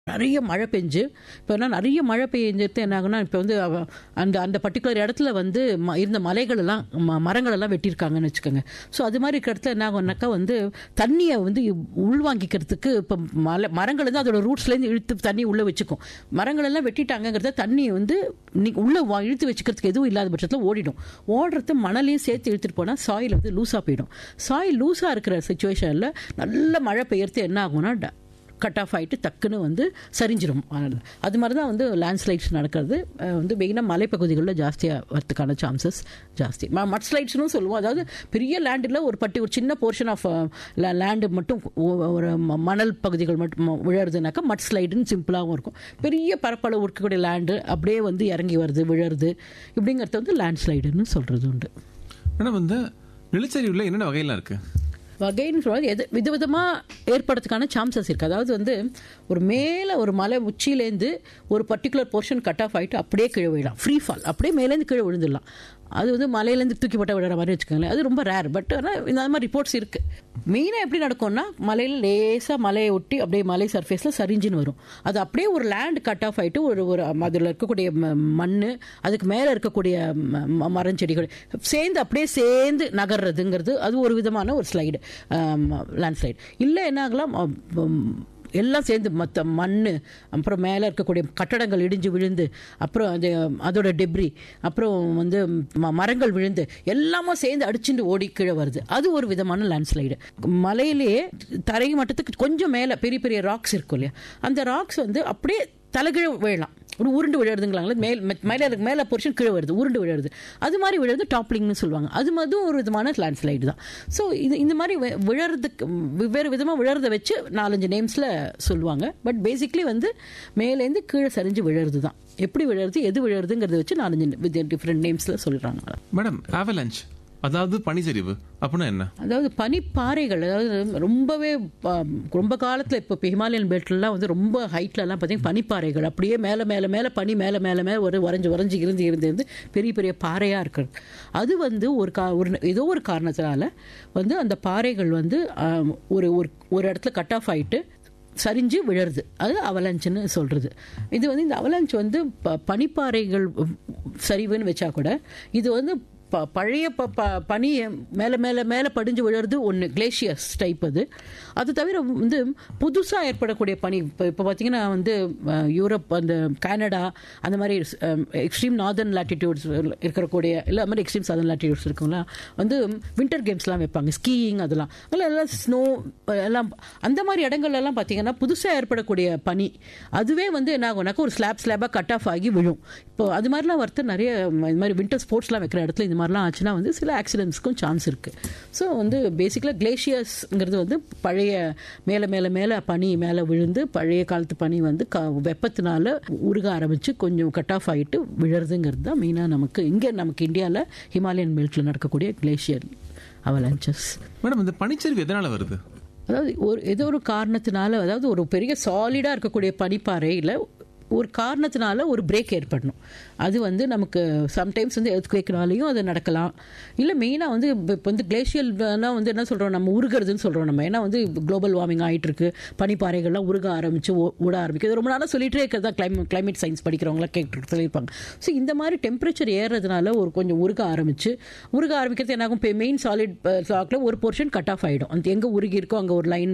நிறைய மழை பெஞ்சு இப்போ என்ன நிறைய மழை பெஞ்சது என்ன ஆகுனா இப்போ வந்து அவ- அந்த அந்த பர்டிகுலர் இடத்துல வந்து ம- இருந்த மலைகள் எல்லாம் ம- மரங்கள் எல்லாம் வெட்டியிருக்காங்கன்னு வச்சுக்கோங்க ஸோ அது மாதிரி இருக்கிற இடத்துல என்ன ஆகும்னாக்கா வந்து தண்ணியை வந்து உள்வாங்கிக்கிறதுக்கு இப்போ மலை மரங்கள் வந்து அதோட ரூட்ஸ்லேருந்து இழுத்து தண்ணி உள்ளே வச்சுக்கும் மரங்கள் எல்லாம் வெட்டிட்டாங்கிறத தண்ணி வந்து நீ உள்ளே வா- இழுத்து வச்சுக்கிறதுக்கு எதுவும் இல்லாத பட்சத்தில் ஓடிடும் ஓடுறது மணலையும் சேர்த்து இழுத்துட்டு போனால் சாயில் வந்து லூஸாக போயிடும் சாயில் லூஸாக இருக்கிற சுச்சுவேஷனில் நல்ல மழை பெய்யறது என்ன ஆகும்னா ட- கட் ஆஃப் ஆகிட்டு டக்குன்னு வந்து சரிஞ்சிரும் அது மாதிரி தான் வந்து லேண்ட்ஸ்லைட்ஸ் நடக்கிறது அஹ் வந்து மெயினாக மலைப்பகுதிகளில் ஜாஸ்தியாக வரதுக்கான சான்சஸ் ஜாஸ்தி மட் ஸ்லைட்ஸ்னு சொல்லுவோம் அதாவது பெரிய லேண்டில் ஒரு பட்டி ஒரு சின்ன போர்ஷன் ஆஃப் லேண்டு மட்டும் ஒ- ஒரு ம- மணல் பகுதிகள் மட்டும் விழறதுனாக்கா மட் ஸ்லைடுன்னு சிம்பிளாகவும் இருக்கும் பெரிய பரப்பளவு இருக்கக்கூடிய லேண்டு அப்படியே வந்து இறங்கி வருது விழருது இப்படிங்கிறது வந்து லேண்ட் ஸ்லைடுன்னு சொல்கிறது உண்டு மேடம் வந்து நிலச்சரிவுல என்னென்ன வகையெல்லாம் இருக்கு வகைன்னு சொல்றது எது விதவிதமாக ஏற்படுறதுக்கான சான்சஸ் இருக்குது அதாவது வந்து ஒரு மேலே ஒரு மலை உச்சியிலேருந்து ஒரு பர்டிகுலர் போர்ஷன் கட் ஆஃப் ஆகிட்டு அப்படியே கீழே விழலாம் ஃப்ரீ ஃபால் அப்படியே மேலேருந்து கீழே விழுந்துடலாம் அது வந்து மலையிலேருந்து தூக்கி போட்ட விடுற மாதிரி வச்சுக்கோங்களேன் அது ரொம்ப ரேர் பட் ஆனால் இந்த மாதிரி ரிப்போர்ட்ஸ் இருக்குது மெயினாக எப்படி நடக்கும்னா மலையில் லேசாக மலையை ஒட்டி அப்படியே மலை சர்ஃபேஸில் சரிஞ்சுன்னு வரும் அது அப்படியே ஒரு லேண்ட் கட் ஆஃப் ஆகிட்டு ஒரு ஒரு அதில் இருக்கக்கூடிய மண் அதுக்கு மேலே இருக்கக்கூடிய ம- ம- மரஞ்செடிகள் சேர்ந்து அப்படியே சேர்ந்து நகர்றதுங்கிறது அது ஒரு விதமான ஒரு ஸ்லைடு லேண்ட் ஸ்லைடு இல்லை என்ன ஆகலாம் அ, ம், எல்லாம் சேர்ந்து மற்ற மண் அப்புறம் மேலே இருக்கக்கூடிய கட்டடங்கள் இடிஞ்சு விழுந்து அப்புறம் அது அதோட டெப்ரி அப்புறம் வந்து ம- மரங்கள் விழுந்து எல்லாமும் சேர்ந்து அடிச்சுட்டு ஓடி கீழே வருது அது ஒரு விதமான லேண்ட்ஸ்லைடு மலையிலேயே தரை மட்டத்துக்கு கொஞ்சம் மேலே பெரிய பெரிய ராக்ஸ் இருக்கும் இல்லையா அந்த ராக்ஸ் வந்து அப்படியே தலைகீழ விழலாம் ஒரு உருண்டு விழுறதுங்களாங்களே மேல் மெ- மேலே இருக்கு மேலே பொர்ஷன் கீழே வருது உருண்டு விழுறது அது மாதிரி விழுறது டாப்லிங்னு சொல்லுவாங்க அது அதுவும் ஒரு விதமான லேண்ட்ஸ்லைடு தான் ஸோ இது இந்த மாதிரி வி- விழறதுக்கு வெவ்வேறு விதமாக விழறத வச்சு நாலஞ்சு நேம்ஸில் சொல்லுவாங்க பட் பேசிக்லி வந்து மேலேருந்து கீழே சரிஞ்சு விழறது தான் எப்படி விழறது எது விழறதுங்கிறத வச்சு நாலஞ்சு டிஃப்ரெண்ட் நேம்ஸில் சொல்கிறாங்க மேடம் ஆவலஞ்ச் அதாவது பனிச்சரிவு அப்படின்னா என்ன அதாவது பனிப்பாறைகள் அதாவது ரொம்பவே ஆ, ரொம்ப காலத்தில் இப்போ இப்போ ஹிமாலயன் பெல்ட்லாம் வந்து ரொம்ப ஹைட்லலாம் பார்த்தீங்கன்னா பனிப்பாறைகள் அப்படியே மேலே மேலே மேலே பனி மேலே மேலே மேலே ஒரு வரைஞ்சி வரைஞ்சி இருந்து இருந்து இருந்து பெரிய பெரிய பாறையாக இருக்கிறது அது வந்து ஒரு கா ஒரு ஏதோ ஒரு காரணத்தினால வந்து அந்த பாறைகள் வந்து ஆ, ஒரு ஒரு ஒரு இடத்துல கட் ஆஃப் ஆகிட்டு சரிஞ்சு விழருது அது அவலஞ்சுன்னு சொல்றது இது வந்து இந்த அவலஞ்ச் வந்து ப- பனிப்பாறைகள் சரிவுன்னு வச்சா கூட இது வந்து ப- பழைய ப ப- பனி மேலே மேலே மேலே படிஞ்சு விழுறது ஒன்று கிளேஷியஸ் டைப் அது அது தவிர வந்து புதுசாக ஏற்படக்கூடிய பனி இப்போ இப்போ பார்த்தீங்கன்னா வந்து அஹ், யூரோப் அந்த கனடா அந்த மாதிரி எக்ஸ்ட்ரீம் நார்தர்ன் லாட்டிடியூட்ஸ் இருக்கக்கூடிய இல்லை அது மாதிரி எக்ஸ்ட்ரீம் சதர்ன் லாட்டிடியூட்ஸ் இருக்குங்களா வந்து வின்டர் கேம்ஸ்லாம் வைப்பாங்க ஸ்கீயிங் அதெல்லாம் அதெல்லாம் எல்லாம் ஸ்னோ எல்லாம் அந்த மாதிரி இடங்கள்ல எல்லாம் பார்த்தீங்கன்னா புதுசாக ஏற்படக்கூடிய பனி அதுவே வந்து என்ன ஆகும்னாக்கா ஒரு ஸ்லாப் ஸ்லாபாக கட் ஆஃப் ஆகி விழும் இப்போ அது மாதிரிலாம் வரத்து நிறைய ம், இது மாதிரி வின்டர் ஸ்போர்ட்ஸ்லாம் வைக்கிற இடத்துல இந்த மாதிரிலாம் ஆச்சுன்னா வந்து சில ஆக்சிடென்ட்ஸ்க்கும் சான்ஸ் இருக்குது ஸோ வந்து பேசிக்கலாக கிளேஷியர்ஸ்ங்கிறது வந்து பழைய மேலே மேலே மேலே பனி மேலே விழுந்து பழைய காலத்து பனி வந்து க வெப்பத்தினால உருக ஆரம்பித்து கொஞ்சம் கட் ஆஃப் ஆகிட்டு விழறதுங்கிறது தான் மெயினாக நமக்கு இங்கே நமக்கு இந்தியாவில் ஹிமாலயன் பெல்ட்டில் நடக்கக்கூடிய கிளேஷியர் அவலான்ச்சஸ் மேடம் இந்த பனிச்சரிவு எதனால வருது அதாவது ஒரு ஏதோ ஒரு காரணத்தினால அதாவது ஒரு பெரிய சாலிடாக இருக்கக்கூடிய பனிப்பாறையில் ஒரு காரணத்தினால ஒரு பிரேக் ஏற்படணும் அது வந்து நமக்கு சம்டைம்ஸ் வந்து எர்த்குவேக்னாலையும் அது நடக்கலாம் இல்லை மெயினாக வந்து இப்போ இப்போ வந்து கிளேஷியல்னா வந்து என்ன சொல்கிறோம் நம்ம உருகிறதுன்னு சொல்கிறோம் நம்ம ஏன்னா வந்து குளோபல் வார்மிங் ஆகிட்டு இருக்கு பனிப்பாறைகள்லாம் உருக ஆரம்பிச்சு ஓ- ஓட ஆரம்பிக்குது ரொம்ப நாளாக சொல்லிட்டே இருக்கிறது தான் கிளைமேட் கிளைமேட் சயின்ஸ் படிக்கிறவங்களாம் கேட்டு சொல்லியிருப்பாங்க ஸோ இந்த மாதிரி டெம்பரேச்சர் ஏறுறதுனால ஒரு கொஞ்சம் உருக ஆரம்பிச்சு உருக ஆரம்பிக்கிறது என்ன ஆகும் மெயின் சாலிட் ஸ்லாக்ல ஒரு போர்ஷன் கட் ஆஃப் ஆகிடும் அந்த எங்கே உருகி இருக்கோ அங்கே ஒரு லைன்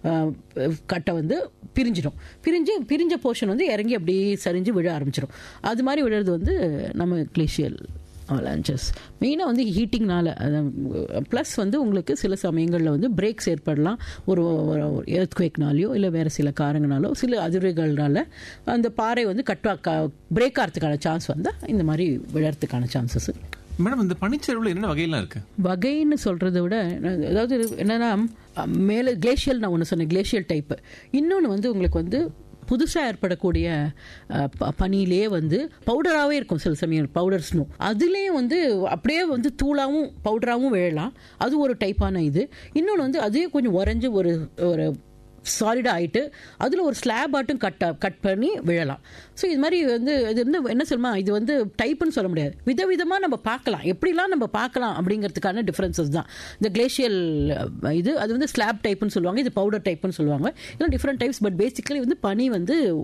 கட்டை வந்து பிரிஞ்சிடும் பிரிஞ்சு பிரிஞ்ச போர்ஷன் வந்து இறங்கி அப்படியே சரிஞ்சு விழ ஆரம்பிச்சிடும் அது மாதிரி விழுறது வந்து நம்ம கிளேஷியல் அவலான்ச்சஸ் மெயினாக வந்து ஹீட்டிங்னால ப்ளஸ் வந்து உங்களுக்கு சில சமயங்களில் வந்து பிரேக்ஸ் ஏற்படலாம் ஒரு எர்த்குவேக்னாலையோ இல்லை வேறு சில காரணங்களாலோ சில அதிர்வுகள்னால அந்த பாறை வந்து கட் பிரேக் ஆகிறதுக்கான சான்ஸ் வந்தால் இந்த மாதிரி விழறதுக்கான சான்சஸ் இருக்கு மேடம் இந்த பனிச்சரிவுல என்னென்ன வகையெல்லாம் இருக்கு வகைன்னு சொல்கிறத விட அதாவது என்னன்னா மேலே கிளேஷியல் நான் ஒன்று சொன்னேன் கிளேஷியல் டைப்பு இன்னொன்று வந்து உங்களுக்கு வந்து புதுசாக ஏற்படக்கூடிய அஹ், ப- பனியிலேயே வந்து பவுடராகவே இருக்கும் சில சமயம் பவுடர் ஸ்னோ அதுலேயும் வந்து அப்படியே வந்து தூளாகவும் பவுடராகவும் விழலாம் அது ஒரு டைப்பான இது இன்னொன்று வந்து அதே கொஞ்சம் உறைஞ்சு ஒரு ஒரு சாலிடாக ஆயிட்டு அதில் ஒரு ஸ்லாப் ஆட்டும் கட் கட் பண்ணி விழலாம் ஸோ இது மாதிரி வந்து இது வந்து என்ன சொல்லுமா இது வந்து டைப்புன்னு சொல்ல முடியாது விதவிதமாக நம்ம பார்க்கலாம் எப்படிலாம் நம்ம பார்க்கலாம் அப்படிங்கிறதுக்கான டிஃப்ரென்சஸ் தான் இந்த கிளேஷியல் இது அது வந்து ஸ்லாப் டைப்னு சொல்லுவாங்க இது பவுடர் டைப்னு சொல்லுவாங்க இதெல்லாம் டிஃப்ரெண்ட் டைப்ஸ் பட் பேசிக்கலி வந்து பனி வந்து